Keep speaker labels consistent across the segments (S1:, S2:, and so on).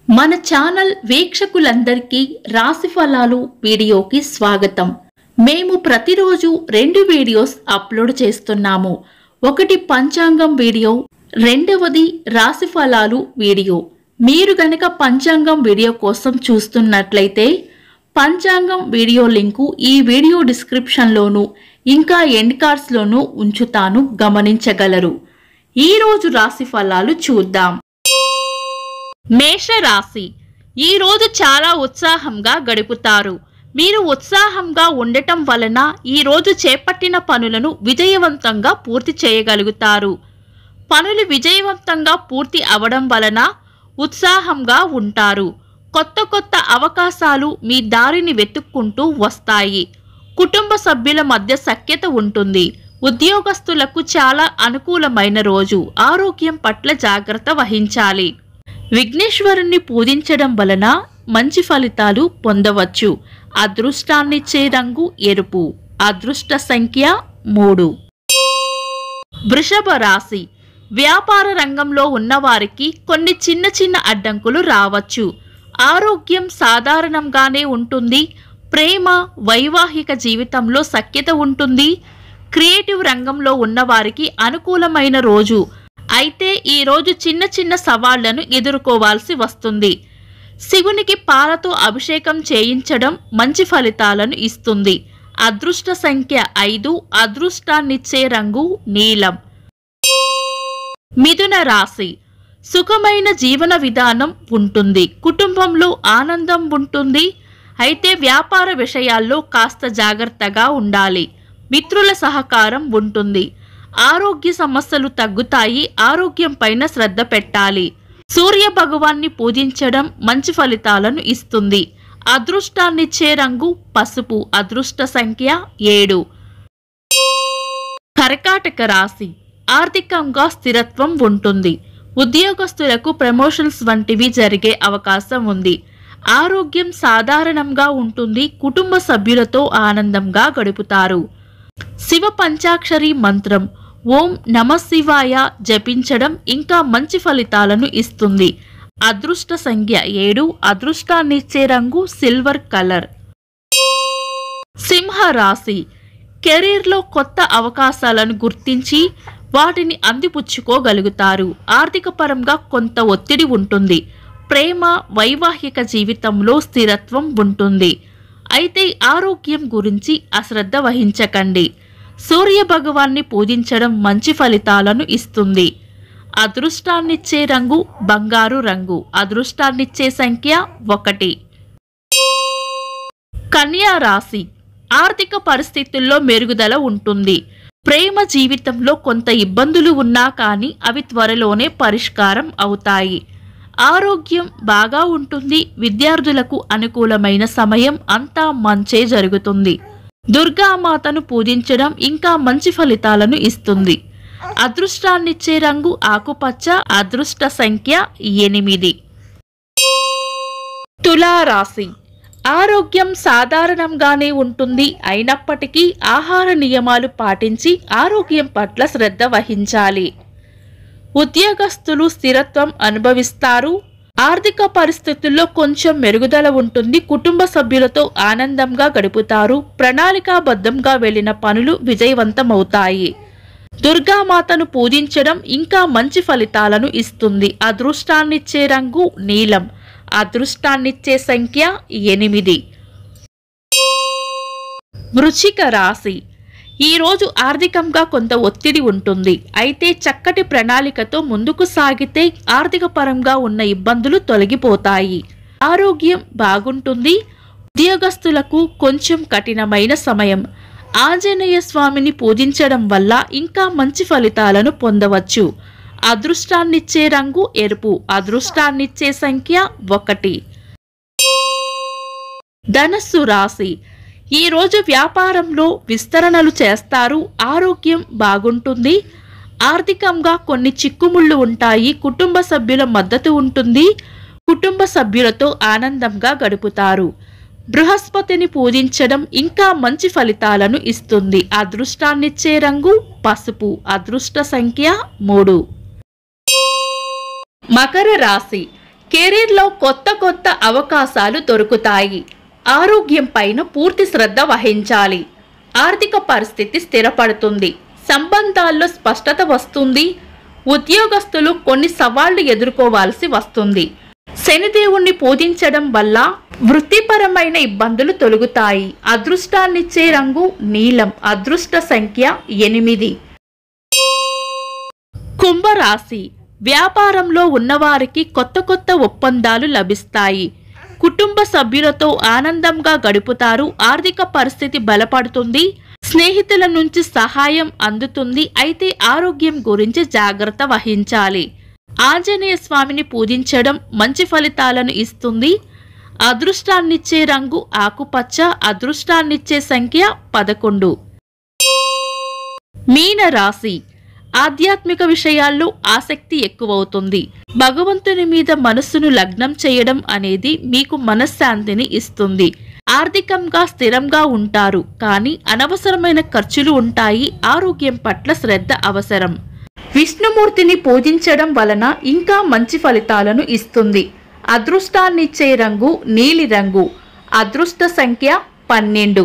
S1: మన ఛానల్ వీక్షకులందరికీ రాశి ఫలాలు వీడియోకి స్వాగతం మేము ప్రతిరోజు రెండు వీడియోస్ అప్లోడ్ చేస్తున్నాము ఒకటి పంచాంగం వీడియో రెండవది రాశి ఫలాలు వీడియో మీరు గనక పంచాంగం వీడియో కోసం చూస్తున్నట్లయితే పంచాంగం వీడియో లింకు ఈ వీడియో డిస్క్రిప్షన్లోను ఇంకా ఎండ్ కార్డ్స్లోనూ ఉంచుతాను గమనించగలరు ఈ రోజు రాశి ఫలాలు చూద్దాం మేషరాశి ఈ రోజు చాలా ఉత్సాహంగా గడుపుతారు మీరు ఉత్సాహంగా ఉండటం వలన ఈ రోజు చేపట్టిన పనులను విజయవంతంగా పూర్తి చేయగలుగుతారు పనులు విజయవంతంగా పూర్తి అవడం వలన ఉత్సాహంగా ఉంటారు కొత్త కొత్త అవకాశాలు మీ దారిని వెతుక్కుంటూ వస్తాయి కుటుంబ సభ్యుల మధ్య సఖ్యత ఉంటుంది ఉద్యోగస్తులకు చాలా అనుకూలమైన రోజు ఆరోగ్యం పట్ల జాగ్రత్త వహించాలి విఘ్నేశ్వరుణ్ణి పూజించడం వలన మంచి ఫలితాలు పొందవచ్చు అదృష్టాన్నిచ్చే రంగు ఎరుపు అదృష్ట సంఖ్య మూడు వృషభ రాశి వ్యాపార రంగంలో ఉన్నవారికి కొన్ని చిన్న చిన్న అడ్డంకులు రావచ్చు ఆరోగ్యం సాధారణంగానే ఉంటుంది ప్రేమ వైవాహిక జీవితంలో సఖ్యత ఉంటుంది క్రియేటివ్ రంగంలో ఉన్నవారికి అనుకూలమైన రోజు అయితే ఈ రోజు చిన్న చిన్న సవాళ్లను ఎదుర్కోవాల్సి వస్తుంది శివునికి పాలతో అభిషేకం చేయించడం మంచి ఫలితాలను ఇస్తుంది అదృష్ట సంఖ్య ఐదు అదృష్టాన్నిచ్చే రంగు నీలం మిథున రాశి సుఖమైన జీవన విధానం ఉంటుంది కుటుంబంలో ఆనందం ఉంటుంది అయితే వ్యాపార విషయాల్లో కాస్త జాగ్రత్తగా ఉండాలి మిత్రుల సహకారం ఉంటుంది ఆరోగ్య సమస్యలు తగ్గుతాయి ఆరోగ్యం పైన శ్రద్ధ పెట్టాలి సూర్య భగవాన్ని పూజించడం మంచి ఫలితాలను ఇస్తుంది అదృష్టాన్నిచ్చే రంగు పసుపు అదృష్ట సంఖ్య ఏడు కర్కాటక రాశి ఆర్థికంగా స్థిరత్వం ఉంటుంది ఉద్యోగస్తులకు ప్రమోషన్స్ వంటివి జరిగే అవకాశం ఉంది ఆరోగ్యం సాధారణంగా ఉంటుంది కుటుంబ సభ్యులతో ఆనందంగా గడుపుతారు శివ పంచాక్షరి మంత్రం ఓం నమ శివాయ జపించడం ఇంకా మంచి ఫలితాలను ఇస్తుంది అదృష్ట సంఖ్య ఏడు అదృష్టాన్నిచ్చే రంగు సిల్వర్ కలర్ సింహ రాశి కెరీర్లో కొత్త అవకాశాలను గుర్తించి వాటిని అందిపుచ్చుకోగలుగుతారు ఆర్థిక పరంగా కొంత ఒత్తిడి ఉంటుంది ప్రేమ వైవాహిక జీవితంలో స్థిరత్వం ఉంటుంది అయితే ఆరోగ్యం గురించి అశ్రద్ధ వహించకండి సూర్య భగవాన్ని పూజించడం మంచి ఫలితాలను ఇస్తుంది అదృష్టాన్నిచ్చే రంగు బంగారు రంగు అదృష్టాన్నిచ్చే సంఖ్య ఒకటి కన్యా రాశి ఆర్థిక పరిస్థితుల్లో మెరుగుదల ఉంటుంది ప్రేమ జీవితంలో కొంత ఇబ్బందులు ఉన్నా కానీ అవి త్వరలోనే పరిష్కారం అవుతాయి ఆరోగ్యం బాగా ఉంటుంది విద్యార్థులకు అనుకూలమైన సమయం అంతా మంచే జరుగుతుంది దుర్గామాతను పూజించడం ఇంకా మంచి ఫలితాలను ఇస్తుంది అదృష్టాన్నిచ్చే రంగు ఆకుపచ్చ అదృష్ట సంఖ్య ఎనిమిది తులారాశి ఆరోగ్యం సాధారణంగానే ఉంటుంది అయినప్పటికీ ఆహార నియమాలు పాటించి ఆరోగ్యం పట్ల శ్రద్ధ వహించాలి ఉద్యోగస్తులు స్థిరత్వం అనుభవిస్తారు ఆర్థిక పరిస్థితుల్లో కొంచెం మెరుగుదల ఉంటుంది కుటుంబ సభ్యులతో ఆనందంగా గడుపుతారు ప్రణాళికాబద్ధంగా వెళ్లిన పనులు విజయవంతమవుతాయి దుర్గామాతను పూజించడం ఇంకా మంచి ఫలితాలను ఇస్తుంది అదృష్టాన్నిచ్చే రంగు నీలం అదృష్టాన్నిచ్చే సంఖ్య ఎనిమిది వృచ్చిక రాశి ఈ రోజు ఆర్థికంగా కొంత ఒత్తిడి ఉంటుంది అయితే చక్కటి ప్రణాళికతో ముందుకు సాగితే ఆర్థిక పరంగా ఉన్న ఇబ్బందులు తొలగిపోతాయి ఆరోగ్యం బాగుంటుంది ఉద్యోగస్తులకు కొంచెం కఠినమైన సమయం ఆంజనేయ స్వామిని పూజించడం వల్ల ఇంకా మంచి ఫలితాలను పొందవచ్చు అదృష్టాన్నిచ్చే రంగు ఎరుపు అదృష్టాన్నిచ్చే సంఖ్య ఒకటి ధనస్సు రాశి ఈ రోజు వ్యాపారంలో విస్తరణలు చేస్తారు ఆరోగ్యం బాగుంటుంది ఆర్థికంగా కొన్ని చిక్కుముళ్ళు ఉంటాయి కుటుంబ సభ్యుల మద్దతు ఉంటుంది కుటుంబ సభ్యులతో ఆనందంగా గడుపుతారు బృహస్పతిని పూజించడం ఇంకా మంచి ఫలితాలను ఇస్తుంది అదృష్టాన్నిచ్చే రంగు పసుపు అదృష్ట సంఖ్య మూడు మకర రాశి కెరీర్లో కొత్త కొత్త అవకాశాలు దొరుకుతాయి ఆరోగ్యం పైన పూర్తి శ్రద్ధ వహించాలి ఆర్థిక పరిస్థితి స్థిరపడుతుంది సంబంధాల్లో స్పష్టత వస్తుంది ఉద్యోగస్తులు కొన్ని సవాళ్లు ఎదుర్కోవాల్సి వస్తుంది శనిదేవుణ్ణి పూజించడం వల్ల వృత్తిపరమైన ఇబ్బందులు తొలగుతాయి అదృష్టాన్నిచ్చే రంగు నీలం అదృష్ట సంఖ్య ఎనిమిది కుంభరాశి వ్యాపారంలో ఉన్నవారికి కొత్త కొత్త ఒప్పందాలు లభిస్తాయి కుటుంబ సభ్యులతో ఆనందంగా గడుపుతారు ఆర్థిక పరిస్థితి బలపడుతుంది స్నేహితుల నుంచి సహాయం అందుతుంది అయితే ఆరోగ్యం గురించి జాగ్రత్త వహించాలి ఆంజనేయ స్వామిని పూజించడం మంచి ఫలితాలను ఇస్తుంది అదృష్టాన్నిచ్చే రంగు ఆకుపచ్చ అదృష్టాన్నిచ్చే సంఖ్య పదకొండు మీన రాశి ఆధ్యాత్మిక విషయాల్లో ఆసక్తి ఎక్కువవుతుంది భగవంతుని మీద మనస్సును లగ్నం చేయడం అనేది మీకు మనశ్శాంతిని ఇస్తుంది ఆర్థికంగా స్థిరంగా ఉంటారు కానీ అనవసరమైన ఖర్చులు ఉంటాయి ఆరోగ్యం పట్ల శ్రద్ధ అవసరం విష్ణుమూర్తిని పూజించడం వలన ఇంకా మంచి ఫలితాలను ఇస్తుంది అదృష్టాన్నిచ్చే రంగు నీలి రంగు అదృష్ట సంఖ్య పన్నెండు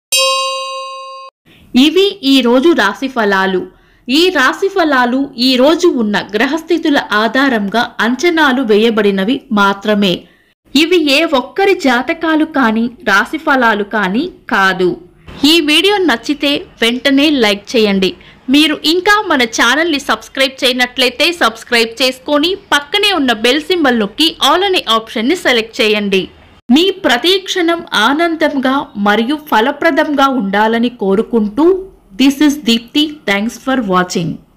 S1: ఇవి ఈ రోజు రాశి ఫలాలు ఈ రాశి ఫలాలు ఈ రోజు ఉన్న గ్రహస్థితుల ఆధారంగా అంచనాలు వేయబడినవి మాత్రమే ఇవి ఏ ఒక్కరి జాతకాలు కానీ రాశి ఫలాలు కానీ కాదు ఈ వీడియో నచ్చితే వెంటనే లైక్ చేయండి మీరు ఇంకా మన ఛానల్ని సబ్స్క్రైబ్ చేయనట్లయితే సబ్స్క్రైబ్ చేసుకొని పక్కనే ఉన్న బెల్ సింబల్ నొక్కి ఆల్ అనే ఆప్షన్ని సెలెక్ట్ చేయండి మీ ప్రతి క్షణం ఆనందంగా మరియు ఫలప్రదంగా ఉండాలని కోరుకుంటూ this is Deepti thanks for watching